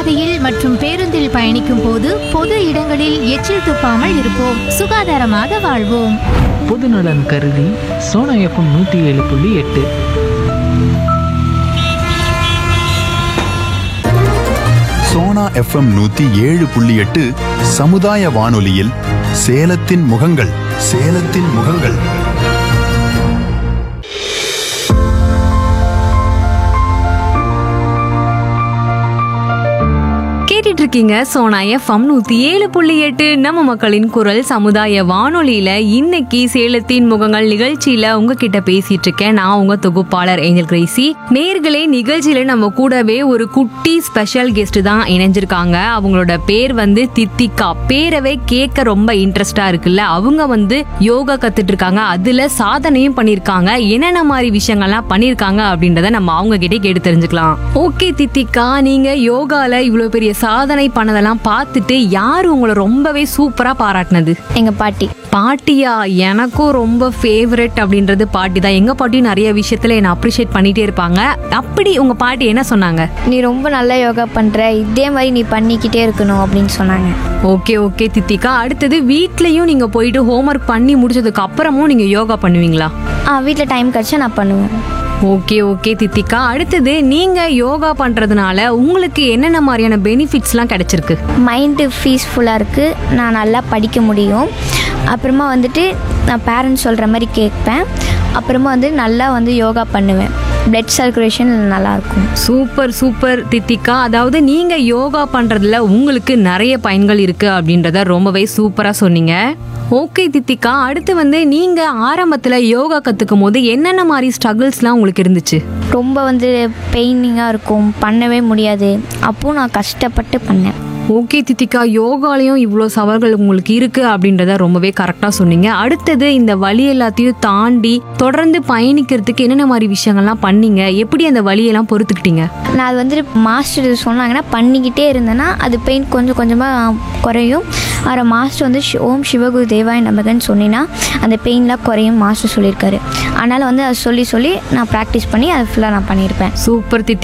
நடைபாதையில் மற்றும் பேருந்தில் பயணிக்கும் போது பொது இடங்களில் எச்சில் துப்பாமல் இருப்போம் சுகாதாரமாக வாழ்வோம் பொதுநலன் கருதி சோனா எஃப்எம் நூற்றி ஏழு புள்ளி எட்டு சோனா எஃப்எம் நூத்தி ஏழு புள்ளி எட்டு சமுதாய வானொலியில் சேலத்தின் முகங்கள் சேலத்தின் முகங்கள் கேட்டுட்டு இருக்கீங்க சோனா எஃப்எம் நூத்தி ஏழு புள்ளி எட்டு நம்ம மக்களின் குரல் சமுதாய வானொலியில இன்னைக்கு சேலத்தின் முகங்கள் நிகழ்ச்சியில உங்ககிட்ட பேசிட்டு இருக்கேன் நான் உங்க தொகுப்பாளர் ஏஞ்சல் கிரேசி நேர்களே நிகழ்ச்சியில நம்ம கூடவே ஒரு குட்டி ஸ்பெஷல் கெஸ்ட் தான் இணைஞ்சிருக்காங்க அவங்களோட பேர் வந்து தித்திகா பேரவே கேட்க ரொம்ப இன்ட்ரெஸ்டா இருக்குல்ல அவங்க வந்து யோகா கத்துட்டு இருக்காங்க அதுல சாதனையும் பண்ணிருக்காங்க என்னென்ன மாதிரி விஷயங்கள்லாம் பண்ணிருக்காங்க அப்படின்றத நம்ம அவங்க கிட்டே கேட்டு தெரிஞ்சுக்கலாம் ஓகே தித்திகா நீங்க யோகால இவ்வளவு பெரிய சாதனை பண்ணதெல்லாம் பார்த்துட்டு யார் உங்களை ரொம்பவே சூப்பரா பாராட்டினது எங்க பாட்டி பாட்டியா எனக்கும் ரொம்ப ஃபேவரட் அப்படின்றது பாட்டி தான் எங்க பாட்டியும் நிறைய விஷயத்துல என்ன அப்ரிஷியேட் பண்ணிட்டே இருப்பாங்க அப்படி உங்க பாட்டி என்ன சொன்னாங்க நீ ரொம்ப நல்லா யோகா பண்ற இதே மாதிரி நீ பண்ணிக்கிட்டே இருக்கணும் அப்படின்னு சொன்னாங்க ஓகே ஓகே தித்திகா அடுத்தது வீட்லயும் நீங்க போயிட்டு ஹோம்ஒர்க் பண்ணி முடிச்சதுக்கு அப்புறமும் நீங்க யோகா பண்ணுவீங்களா ஆ வீட்டில் டைம் கிடச்சா நான் பண்ணுவேன் ஓகே ஓகே தித்திகா அடுத்தது நீங்க யோகா பண்றதுனால உங்களுக்கு என்னென்ன மாதிரியான பெனிஃபிட்ஸ்லாம் கிடைச்சிருக்கு மைண்டு பீஸ்ஃபுல்லாக இருக்குது நான் நல்லா படிக்க முடியும் அப்புறமா வந்துட்டு நான் பேரண்ட்ஸ் சொல்கிற மாதிரி கேட்பேன் அப்புறமா வந்து நல்லா வந்து யோகா பண்ணுவேன் பிளட் சர்க்குலேஷன் நல்லாயிருக்கும் சூப்பர் சூப்பர் தித்திகா அதாவது நீங்க யோகா பண்றதுல உங்களுக்கு நிறைய பயன்கள் இருக்கு அப்படின்றத ரொம்பவே சூப்பரா சொன்னீங்க ஓகே தித்திகா அடுத்து வந்து நீங்க ஆரம்பத்துல யோகா கத்துக்கும் போது என்னென்ன மாதிரி ஸ்ட்ரகிள்ஸ்லாம் உங்களுக்கு இருந்துச்சு ரொம்ப வந்து பெயினிங்காக இருக்கும் பண்ணவே முடியாது அப்போது நான் கஷ்டப்பட்டு பண்ணேன் ஓகே தித்திகா யோகாலையும் இவ்வளோ சவால்கள் உங்களுக்கு இருக்கு அப்படின்றத ரொம்பவே கரெக்டாக சொன்னீங்க அடுத்தது இந்த வழி எல்லாத்தையும் தாண்டி தொடர்ந்து பயணிக்கிறதுக்கு என்னென்ன மாதிரி விஷயங்கள்லாம் பண்ணீங்க எப்படி அந்த வழியெல்லாம் பொறுத்துக்கிட்டீங்க நான் அது வந்து மாஸ்டர் இது சொன்னாங்கன்னா பண்ணிக்கிட்டே இருந்தேன்னா அது பெயின் கொஞ்சம் கொஞ்சமாக குறையும் அப்புறம் மாஸ்டர் வந்து ஷி- ஓம் சிவகுரு தேவாய நமகன்னு சொன்னீங்கன்னா அந்த பெயின்லாம் குறையும் மாஸ்டர் சொல்லியிருக்காரு அதனால் வந்து அதை சொல்லி சொல்லி நான் ப்ராக்டிஸ் பண்ணி அதை ஃபுல்லாக நான் பண்ணியிருப்பேன் சூப்பர் தித்தி